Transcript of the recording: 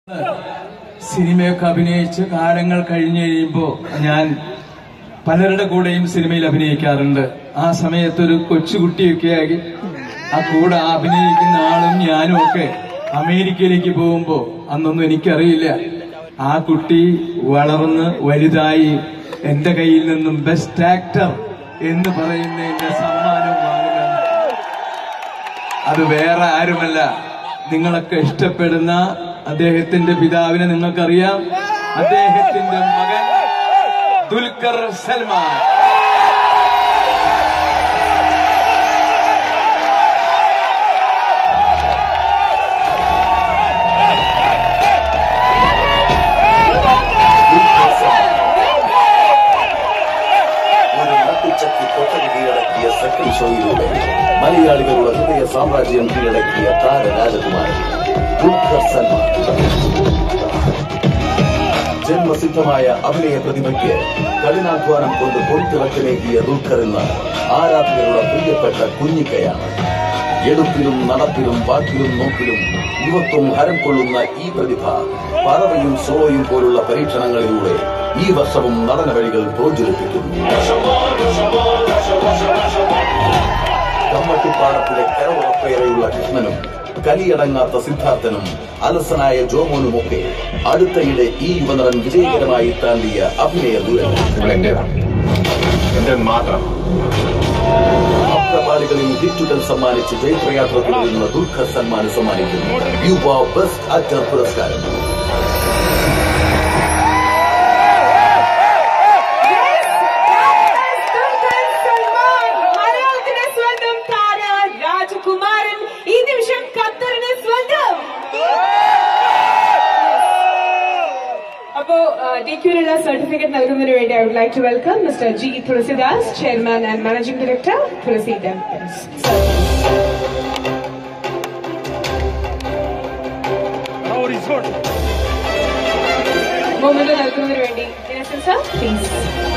സിനിമയൊക്കെ അഭിനയിച്ച് കാലങ്ങൾ കഴിഞ്ഞു കഴിയുമ്പോൾ ഞാൻ പലരുടെ കൂടെയും സിനിമയിൽ അഭിനയിക്കാറുണ്ട് ആ സമയത്തൊരു കൊച്ചുകുട്ടിയൊക്കെ ആയി ആ കൂടെ അഭിനയിക്കുന്ന ആളും ഞാനും ഒക്കെ അമേരിക്കയിലേക്ക് പോകുമ്പോ അന്നൊന്നും എനിക്കറിയില്ല ആ കുട്ടി വളർന്ന് വലുതായി എന്റെ കയ്യിൽ നിന്നും ബെസ്റ്റ് ആക്ടർ എന്ന് പറയുന്ന എന്റെ സമ്മാനം വാങ്ങുകയാണ് അത് വേറെ ആരുമല്ല നിങ്ങളൊക്കെ ഇഷ്ടപ്പെടുന്ന അദ്ദേഹത്തിന്റെ പിതാവിനെ നിങ്ങൾക്കറിയാം അദ്ദേഹത്തിന്റെ മകൻ ദുൽഖർ സൽമാൻ ഒരു നട്ടുച്ചക്ക് കൊട്ടക കീഴടക്കിയ സെക്കൻഡ് ഷോയിലൂടെ മലയാളികളുടെ ഹൃദയ സാമ്രാജ്യം കീഴടക്കിയ താര രാജകുമാരൻ ദുൽഖർ സൽമാൻ ജന്മസിദ്ധമായ അഭിനയ പ്രതിഭയ്ക്ക് കഠിനാധ്വാനം കൊണ്ട് പൊളിത്തിളക്കിലേക്കിയ ദുൽഖർ എന്ന ആരാധകരുടെ പ്രിയപ്പെട്ട കുഞ്ഞിക്കയാണ് എടുപ്പിലും നടപ്പിലും വാക്കിലും നോക്കിലും യുവത്വം ഹരം കൊള്ളുന്ന ഈ പ്രതിഭ പറവയും സോയും പോലുള്ള പരീക്ഷണങ്ങളിലൂടെ ഈ വർഷവും നടന വഴികൾ പ്രോജ്വലിപ്പിക്കുന്നു കമ്മട്ടിപ്പാടത്തിലെ കരവുറപ്പേറെയുള്ള കൃഷ്ണനും കലിയടങ്ങാത്ത സിദ്ധാർത്ഥനും അലസനായ ജോമോനുമൊക്കെ അടുത്തയിടെ ഈ യുവനടൻ വിജയകരമായി താണ്ടിയ അഭിനയ ദൂരം നിങ്ങൾ എന്റേതാണ് എന്റെ മാത്രം ഭക്തപാളികളിൽ ഹിറ്റുകൾ സമ്മാനിച്ച് ജയപ്രയാത്ര തുടരുന്ന ദുൽഖർ സമ്മാൻ സമ്മാനിക്കുന്നു യുവ ബെസ്റ്റ് ആക്ടർ പുരസ്കാരം മലയാളത്തിന്റെ സ്വന്തം താര രാജകുമാരൻ ഈ നിമിഷം ഖത്തറിന് സ്വന്തം അപ്പോ ഡിക്യൂരിനുള്ള സർട്ടിഫിക്കറ്റ് നൽകുന്നതിന് വേണ്ടി I would like to welcome mister G Thulasidas chairman and managing director Thulasi temples memento നൽകുന്നതിന് വേണ്ടി സർ പ്ലീസ്